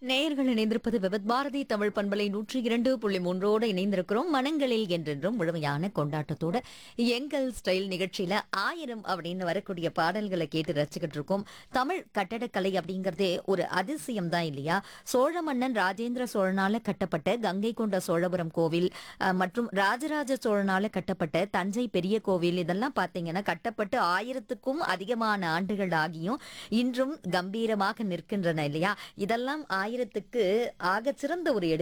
நேயர்கள் இணைந்திருப்பது விபத் பாரதி தமிழ் பண்பலை நூற்றி இரண்டு புள்ளி மூன்றோடு இணைந்திருக்கிறோம் மனங்களில் என்றென்றும் முழுமையான கொண்டாட்டத்தோட எங்கள் ஸ்டைல் நிகழ்ச்சியில ஆயிரம் அப்படின்னு வரக்கூடிய பாடல்களை கேட்டு ரசிக்கிட்டு இருக்கோம் தமிழ் கட்டடக்கலை அப்படிங்கறதே ஒரு அதிசயம் தான் இல்லையா சோழ மன்னன் ராஜேந்திர சோழனால கட்டப்பட்ட கங்கை கொண்ட சோழபுரம் கோவில் அஹ், மற்றும் ராஜராஜ சோழனால கட்டப்பட்ட தஞ்சை பெரிய கோவில் இதெல்லாம் பாத்தீங்கன்னா கட்டப்பட்டு ஆயிரத்துக்கும் அதிகமான ஆண்டுகள் ஆகியும் இன்றும் கம்பீரமாக நிற்கின்றன இல்லையா இதெல்லாம் ஆயிரத்துக்கு ஆகச் சிறந்த ஒரு எடுத்து